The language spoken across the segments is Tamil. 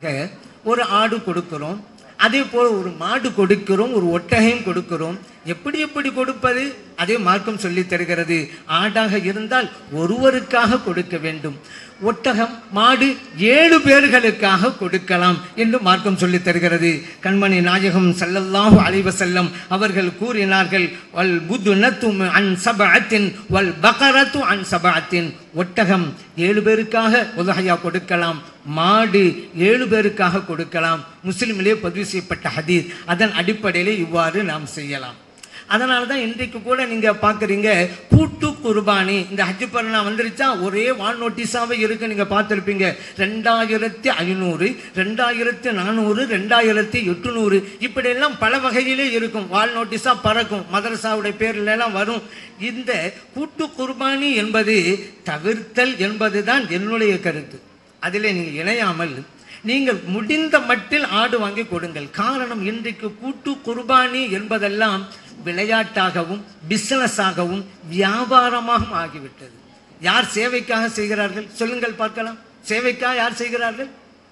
ஒரு ஆடு கொடுக்கிறோம் அதே போல் ஒரு மாடு கொடுக்கிறோம் ஒரு ஒட்டகையும் கொடுக்கிறோம் எப்படி எப்படி கொடுப்பது அதே மார்க்கம் சொல்லித் தருகிறது ஆடாக இருந்தால் ஒருவருக்காக கொடுக்க வேண்டும் ஒட்டகம் மாடு ஏழு பேர்களுக்காக கொடுக்கலாம் என்று மார்க்கம் சொல்லித் தருகிறது கண்மணி நாயகம் ஸல்லல்லாஹு அலைஹி வஸல்லம் அவர்கள் கூறினார்கள் வல் புதுனத்து அன் சபஅத்தின் வல் பகரத்து அன் சபஅத்தின் ஒட்டகம் ஏழு பேருக்காக உதகையா கொடுக்கலாம் மாடு ஏழு பேருக்காக கொடுக்கலாம் முஸ்லிமிலே பதிவு செய்யப்பட்ட ஹதீஸ் அதன் அடிப்படையிலே இவ்வாறு நாம் செய்யலாம் அதனால தான் இன்றைக்கு கூட நீங்க பார்க்குறீங்க கூட்டு குர்பானி இந்த ஹஜ் பரணா வந்துருச்சா ஒரே வால் நோட்டீஸாவே இருக்கு நீங்க பார்த்துருப்பீங்க ரெண்டாயிரத்தி ஐநூறு ரெண்டாயிரத்தி நானூறு ரெண்டாயிரத்தி எட்டுநூறு இப்படியெல்லாம் பல வகையிலே இருக்கும் வால் நோட்டீஸா பறக்கும் மதரசாவுடைய பேர்ல எல்லாம் வரும் இந்த கூட்டு குர்பானி என்பது தவிர்த்தல் என்பதுதான் என்னுடைய கருத்து அதிலே நீங்கள் இணையாமல் நீங்கள் முடிந்த மட்டில் ஆடு வாங்கி கொடுங்கள் காரணம் இன்றைக்கு கூட்டு குர்பானி என்பதெல்லாம் விளையாட்டாகவும் பிசினஸாகவும் வியாபாரமாகவும் ஆகிவிட்டது யார் சேவைக்காக செய்கிறார்கள் சொல்லுங்கள் பார்க்கலாம் சேவைக்காக யார் செய்கிறார்கள்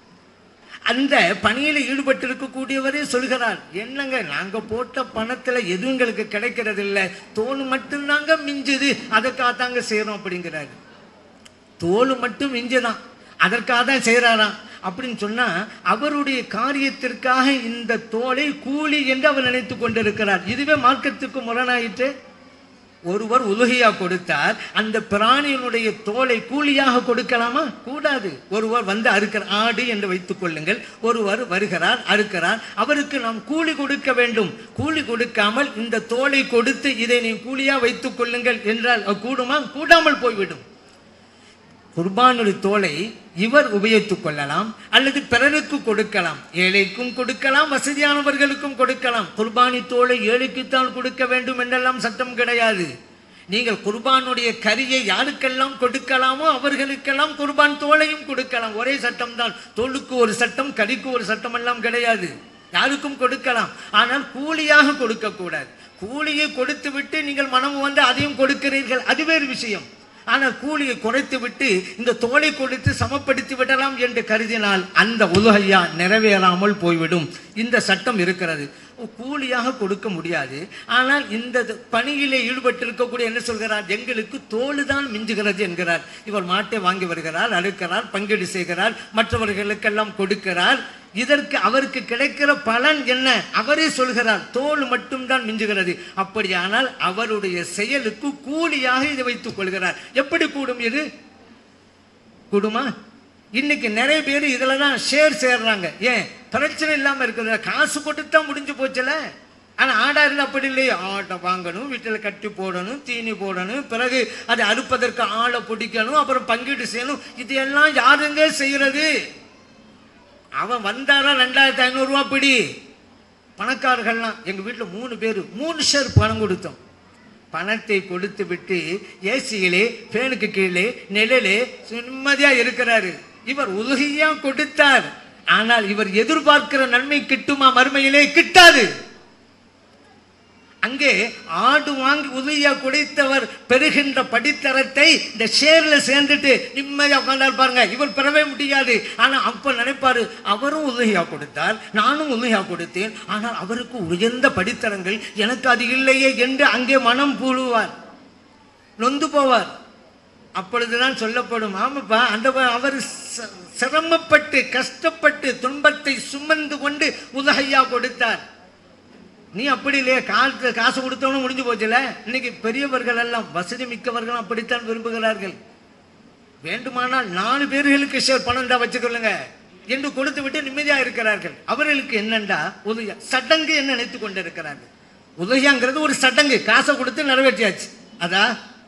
அந்த பணியில் ஈடுபட்டு இருக்கக்கூடியவரே சொல்கிறார் என்னங்க நாங்க போட்ட பணத்துல எதுவும் எங்களுக்கு கிடைக்கிறது இல்லை தோல் மட்டும்தாங்க மிஞ்சுது அதுக்காக தாங்க செய்யறோம் அப்படிங்கிறாரு தோல் மட்டும் மிஞ்சுதான் அதற்காக தான் செய்கிறாராம் அப்படின்னு சொன்னா அவருடைய காரியத்திற்காக இந்த தோலை கூலி என்று அவர் நினைத்து கொண்டிருக்கிறார் இதுவே மார்க்கத்துக்கு முரணாயிற்று ஒருவர் உலுகையா கொடுத்தார் அந்த பிராணியினுடைய தோலை கூலியாக கொடுக்கலாமா கூடாது ஒருவர் வந்து அறுக்கிற ஆடு என்று வைத்துக் கொள்ளுங்கள் ஒருவர் வருகிறார் அறுக்கிறார் அவருக்கு நாம் கூலி கொடுக்க வேண்டும் கூலி கொடுக்காமல் இந்த தோலை கொடுத்து இதை நீ கூலியா வைத்துக் கொள்ளுங்கள் என்றால் அது கூடுமா கூடாமல் போய்விடும் குர்பானுடைய தோலை இவர் உபயோகித்துக் கொள்ளலாம் அல்லது பிறருக்கு கொடுக்கலாம் ஏழைக்கும் கொடுக்கலாம் வசதியானவர்களுக்கும் கொடுக்கலாம் குர்பானி தோலை ஏழைக்குத்தான் கொடுக்க வேண்டும் என்றெல்லாம் சட்டம் கிடையாது நீங்கள் குர்பானுடைய கரியை யாருக்கெல்லாம் கொடுக்கலாமோ அவர்களுக்கெல்லாம் குர்பான் தோலையும் கொடுக்கலாம் ஒரே சட்டம் தான் தோலுக்கு ஒரு சட்டம் கறிக்கு ஒரு சட்டம் எல்லாம் கிடையாது யாருக்கும் கொடுக்கலாம் ஆனால் கூலியாக கொடுக்க கூடாது கூலியை கொடுத்து விட்டு நீங்கள் மனம் வந்து அதையும் கொடுக்கிறீர்கள் அது வேறு விஷயம் ஆனால் கூலியை குறைத்து விட்டு இந்த தோலை கொடுத்து சமப்படுத்தி விடலாம் என்று கருதினால் அந்த உலகையா நிறைவேறாமல் போய்விடும் இந்த சட்டம் இருக்கிறது கூலியாக கொடுக்க முடியாது ஆனால் இந்த பணியிலே ஈடுபட்டு இருக்கக்கூடிய என்ன சொல்கிறார் எங்களுக்கு தோல் தான் மிஞ்சுகிறது என்கிறார் இவர் மாட்டை வாங்கி வருகிறார் அறுக்கிறார் பங்கீடு செய்கிறார் மற்றவர்களுக்கெல்லாம் கொடுக்கிறார் இதற்கு அவருக்கு கிடைக்கிற பலன் என்ன அவரே சொல்கிறார் தோல் மட்டும்தான் மிஞ்சுகிறது அப்படியானால் அவருடைய செயலுக்கு கூலியாக இதை வைத்துக் கொள்கிறார் எப்படி கூடும் இது கூடுமா இன்னைக்கு நிறைய பேர் இதுல தான் ஷேர் சேர்றாங்க ஏன் பிரச்சனை இல்லாம இருக்குது காசு கொடுத்தா முடிஞ்சு போச்சுல ஆனா ஆடா இருந்தா அப்படி இல்லையே ஆட்டை வாங்கணும் வீட்டில் கட்டி போடணும் தீனி போடணும் பிறகு அதை அறுப்பதற்கு ஆளை பிடிக்கணும் அப்புறம் பங்கீடு செய்யணும் இது எல்லாம் யாருங்க செய்யறது அவன் வந்தாரா ரெண்டாயிரத்தி ஐநூறுரூவா பிடி பணக்காரர்கள்லாம் எங்கள் வீட்டில் மூணு பேர் மூணு ஷேர் பணம் கொடுத்தோம் பணத்தை கொடுத்து விட்டு ஏசியிலே ஃபேனுக்கு கீழே நிழலே நிம்மதியாக இருக்கிறாரு இவர் உலகையா கொடுத்தார் ஆனால் இவர் எதிர்பார்க்கிற நன்மை கிட்டுமா மறுமையிலே கிட்டாது அங்கே ஆடு வாங்கி உதவியா குடித்தவர் பெறுகின்ற படித்தரத்தை இந்த ஷேர்ல சேர்ந்துட்டு நிம்மதியா உட்கார்ந்தாரு பாருங்க இவர் பெறவே முடியாது ஆனா அப்ப நினைப்பாரு அவரும் உதவியா கொடுத்தார் நானும் உதவியா கொடுத்தேன் ஆனால் அவருக்கு உயர்ந்த படித்தரங்கள் எனக்கு அது இல்லையே என்று அங்கே மனம் பூழுவார் நொந்து போவார் அப்பொழுதுதான் சொல்லப்படும் ஆமாப்பா அந்த அவர் ச- சிரமப்பட்டு கஷ்டப்பட்டு துன்பத்தை சுமந்து கொண்டு உதகையா கொடுத்தார் நீ அப்படி இல்லையே காசு காசு கொடுத்தவனும் முடிஞ்சு போச்சுல இன்னைக்கு பெரியவர்கள் எல்லாம் வசதி மிக்கவர்கள் அப்படித்தான் விரும்புகிறார்கள் வேண்டுமானால் நாலு பேர்களுக்கு ஷேர் பணம் தான் வச்சுக்கொள்ளுங்க என்று கொடுத்து விட்டு நிம்மதியா இருக்கிறார்கள் அவர்களுக்கு என்னண்டா உதயா சடங்கு என்ன நினைத்து கொண்டிருக்கிறார்கள் உதயாங்கிறது ஒரு சடங்கு காசை கொடுத்து நிறைவேற்றியாச்சு அதா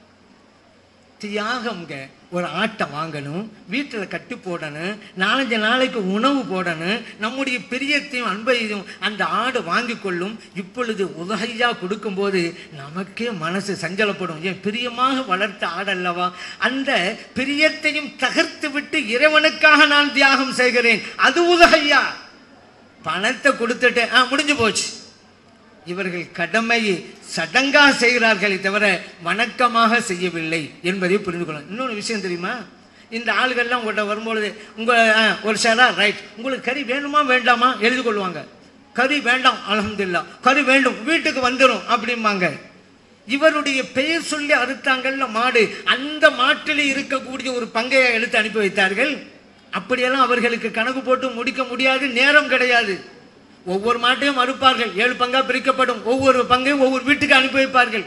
தியாகம்ங்க ஒரு ஆட்டை வாங்கணும் வீட்டில் கட்டி போடணும் நாலஞ்சு நாளைக்கு உணவு போடணும் நம்முடைய பிரியத்தையும் அன்பையும் அந்த ஆடு வாங்கி கொள்ளும் இப்பொழுது உதகையா கொடுக்கும்போது நமக்கே மனசு சஞ்சலப்படும் ஏன் பிரியமாக வளர்த்த ஆடல்லவா அந்த பிரியத்தையும் தகர்த்து விட்டு இறைவனுக்காக நான் தியாகம் செய்கிறேன் அது உதகையா பணத்தை கொடுத்துட்டு ஆ முடிஞ்சு போச்சு இவர்கள் கடமையை சடங்காக செய்கிறார்களே தவிர வணக்கமாக செய்யவில்லை என்பதை புரிந்து கொள்ளணும் இன்னொரு விஷயம் தெரியுமா இந்த ஆளுகள்லாம் உங்கள்கிட்ட வரும்பொழுது உங்கள் ஒரு சேரா ரைட் உங்களுக்கு கறி வேணுமா வேண்டாமா எழுதி கொள்வாங்க கறி வேண்டாம் அலமதுல்லா கறி வேண்டும் வீட்டுக்கு வந்துடும் அப்படிம்பாங்க இவருடைய பெயர் சொல்லி அறுத்தாங்கல்ல மாடு அந்த மாட்டில் இருக்கக்கூடிய ஒரு பங்கையை எடுத்து அனுப்பி வைத்தார்கள் அப்படியெல்லாம் அவர்களுக்கு கணக்கு போட்டு முடிக்க முடியாது நேரம் கிடையாது ஒவ்வொரு மாட்டையும் அறுப்பார்கள் ஏழு பங்கா பிரிக்கப்படும் ஒவ்வொரு பங்கையும் ஒவ்வொரு வீட்டுக்கு அனுப்பி வைப்பார்கள்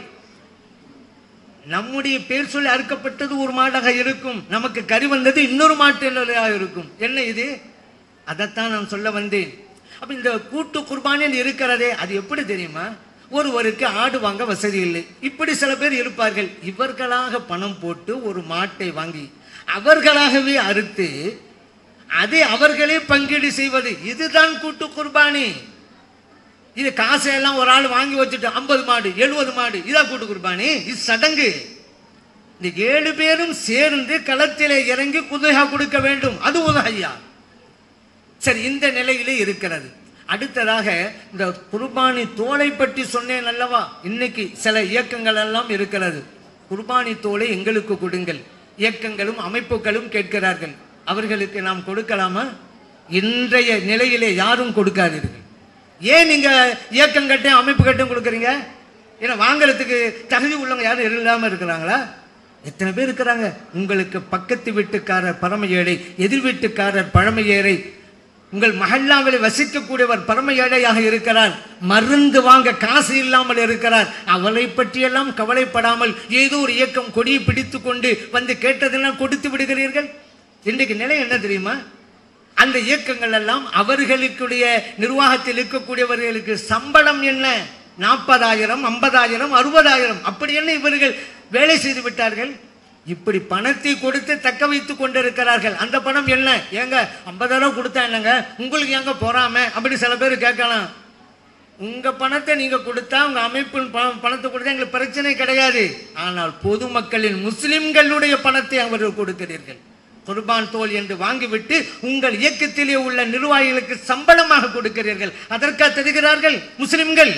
நம்முடைய பேர் சொல்லி அறுக்கப்பட்டது ஒரு மாடாக இருக்கும் நமக்கு கறி வந்தது இன்னொரு மாட்டினராக இருக்கும் என்ன இது அதைத்தான் நான் சொல்ல வந்தேன் அப்ப இந்த கூட்டு குர்பானின்னு இருக்கிறதே அது எப்படி தெரியுமா ஒருவருக்கு ஆடு வாங்க வசதி இல்லை இப்படி சில பேர் இருப்பார்கள் இவர்களாக பணம் போட்டு ஒரு மாட்டை வாங்கி அவர்களாகவே அறுத்து அதை அவர்களே பங்கீடு செய்வது இதுதான் கூட்டு குர்பானி இது காசை எல்லாம் ஒரு ஆள் வாங்கி வச்சுட்டு ஐம்பது மாடு எழுபது மாடு இதா கூட்டு குர்பானி இது சடங்கு இந்த ஏழு பேரும் சேர்ந்து களத்திலே இறங்கி குதுகா கொடுக்க வேண்டும் அது உதகையா சரி இந்த நிலையிலே இருக்கிறது அடுத்ததாக இந்த குர்பானி தோலை பற்றி சொன்னேன் அல்லவா இன்னைக்கு சில இயக்கங்கள் எல்லாம் இருக்கிறது குர்பானி தோலை எங்களுக்கு கொடுங்கள் இயக்கங்களும் அமைப்புகளும் கேட்கிறார்கள் அவர்களுக்கு நாம் கொடுக்கலாமா இன்றைய நிலையிலே யாரும் கொடுக்காதீர்கள் ஏன் நீங்க இயக்கம் கட்டும் அமைப்பு கட்டும் கொடுக்குறீங்க ஏன்னா வாங்குறதுக்கு தகுதி உள்ளவங்க யாரும் இல்லாம இருக்கிறாங்களா எத்தனை பேர் இருக்கிறாங்க உங்களுக்கு பக்கத்து வீட்டுக்காரர் பரம ஏழை எதிர் வீட்டுக்காரர் பழமை ஏழை உங்கள் மஹல்லாவில் வசிக்கக்கூடியவர் பரம ஏழையாக இருக்கிறார் மருந்து வாங்க காசு இல்லாமல் இருக்கிறார் அவளை பற்றியெல்லாம் கவலைப்படாமல் ஏதோ ஒரு இயக்கம் கொடியை பிடித்து கொண்டு வந்து கேட்டதெல்லாம் கொடுத்து விடுகிறீர்கள் இன்றைக்கு நிலை என்ன தெரியுமா அந்த இயக்கங்கள் எல்லாம் அவர்களுக்குடைய நிர்வாகத்தில் இருக்கக்கூடியவர்களுக்கு சம்பளம் என்ன நாற்பதாயிரம் ஐம்பதாயிரம் அறுபதாயிரம் அப்படி என்ன இவர்கள் வேலை செய்து விட்டார்கள் இப்படி பணத்தை கொடுத்து தக்க வைத்துக் கொண்டிருக்கிறார்கள் அந்த பணம் என்ன ஏங்க ஐம்பதாயிரம் கொடுத்தா என்னங்க உங்களுக்கு எங்க போறாம அப்படி சில பேர் கேட்கலாம் உங்க பணத்தை நீங்க கொடுத்தா உங்க அமைப்பின் பணம் பணத்தை கொடுத்தா எங்களுக்கு பிரச்சனை கிடையாது ஆனால் பொதுமக்களின் முஸ்லிம்களுடைய பணத்தை அவர்கள் கொடுக்கிறீர்கள் குர்பான் தோல் என்று வாங்கிவிட்டு உங்கள் இயக்கத்திலே உள்ள நிர்வாகிகளுக்கு சம்பளமாக கொடுக்கிறீர்கள் அதற்கா தருகிறார்கள் முஸ்லிம்கள்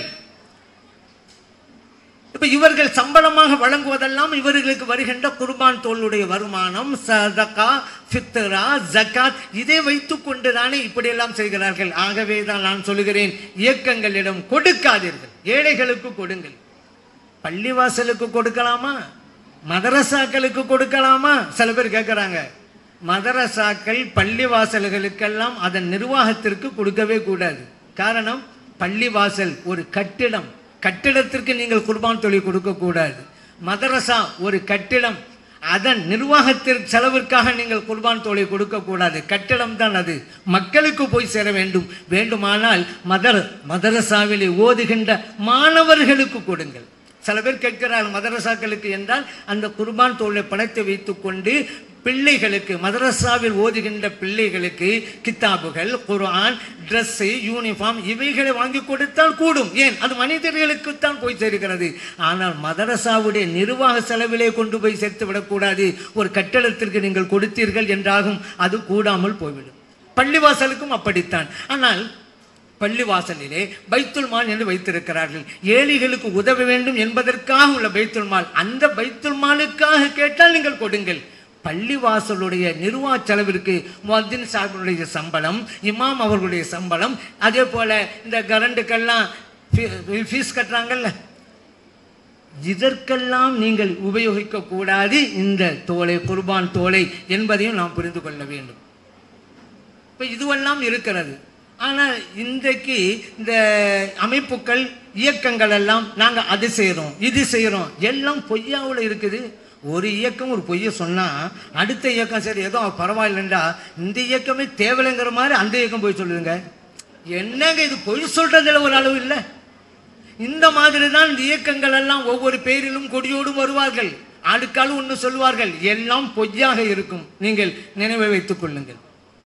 இப்ப இவர்கள் சம்பளமாக வழங்குவதெல்லாம் இவர்களுக்கு வருகின்ற குர்பான் தோளுடைய வருமானம் சதகா ஃபித்ரா ஜகாத் இதை வைத்துக் கொண்டுதானே இப்படியெல்லாம் செய்கிறார்கள் ஆகவே தான் நான் சொல்லுகிறேன் இயக்கங்களிடம் கொடுக்காதீர்கள் ஏழைகளுக்கு கொடுங்கள் பள்ளிவாசலுக்கு கொடுக்கலாமா மதரசாக்களுக்கு கொடுக்கலாமா சில பேர் கேட்குறாங்க மதரசாக்கள் பள்ளிவாசல்களுக்கெல்லாம் அதன் நிர்வாகத்திற்கு கொடுக்கவே கூடாது காரணம் பள்ளிவாசல் ஒரு கட்டிடம் கட்டிடத்திற்கு நீங்கள் குர்பான் தொழில் கொடுக்கக்கூடாது மதரசா ஒரு கட்டிடம் அதன் நிர்வாகத்திற்கு செலவிற்காக நீங்கள் குர்பான் தோலை கொடுக்கக்கூடாது கட்டிடம் தான் அது மக்களுக்கு போய் சேர வேண்டும் வேண்டுமானால் மதர் மதரசாவிலே ஓதுகின்ற மாணவர்களுக்கு கொடுங்கள் சில பேர் கேட்கிறார் மதரசாக்களுக்கு என்றால் அந்த குர்பான் தோலை பணத்தை வைத்துக்கொண்டு பிள்ளைகளுக்கு மதரசாவில் ஓதுகின்ற பிள்ளைகளுக்கு கித்தாபுகள் குர்ஆன் Dress யூனிஃபார்ம் இவைகளை வாங்கி கொடுத்தால் கூடும் ஏன் அது மனிதர்களுக்குத்தான் போய் சேர்க்கிறது ஆனால் மதரசாவுடைய நிர்வாக செலவிலே கொண்டு போய் சேர்த்து விடக்கூடாது ஒரு கட்டடத்திற்கு நீங்கள் கொடுத்தீர்கள் என்றாகும் அது கூடாமல் போய்விடும் பள்ளிவாசலுக்கும் அப்படித்தான் ஆனால் பள்ளிவாசலிலே பைத்துல் மால் என்று வைத்திருக்கிறார்கள் ஏழைகளுக்கு உதவ வேண்டும் என்பதற்காக உள்ள பைத்துல் மால் அந்த பைத்துல் மாலுக்காக கேட்டால் நீங்கள் கொடுங்கள் பள்ளிவாசலுடைய நிர்வாக செலவிற்கு முத்தின் சாஹிபுடைய சம்பளம் இமாம் அவர்களுடைய சம்பளம் அதே போல இந்த கரண்டுக்கெல்லாம் ஃபீஸ் கட்டுறாங்கல்ல இதற்கெல்லாம் நீங்கள் உபயோகிக்க கூடாது இந்த தோலை குர்பான் தோலை என்பதையும் நாம் புரிந்து கொள்ள வேண்டும் இப்போ இதுவெல்லாம் இருக்கிறது ஆனால் இன்றைக்கு இந்த அமைப்புகள் இயக்கங்கள் எல்லாம் நாங்கள் அது செய்கிறோம் இது செய்கிறோம் எல்லாம் பொய்யாவில் இருக்குது ஒரு இயக்கம் ஒரு பொய்யை சொன்னால் அடுத்த இயக்கம் சரி ஏதோ பரவாயில்லைண்டா இந்த இயக்கமே தேவையில்லைங்கிற மாதிரி அந்த இயக்கம் போய் சொல்லுதுங்க என்னங்க இது பொய் சொல்றதுல ஒரு அளவு இல்லை இந்த மாதிரி தான் இந்த இயக்கங்கள் எல்லாம் ஒவ்வொரு பேரிலும் கொடியோடும் வருவார்கள் ஆளுக்காலும் ஒன்று சொல்வார்கள் எல்லாம் பொய்யாக இருக்கும் நீங்கள் நினைவை வைத்துக் கொள்ளுங்கள்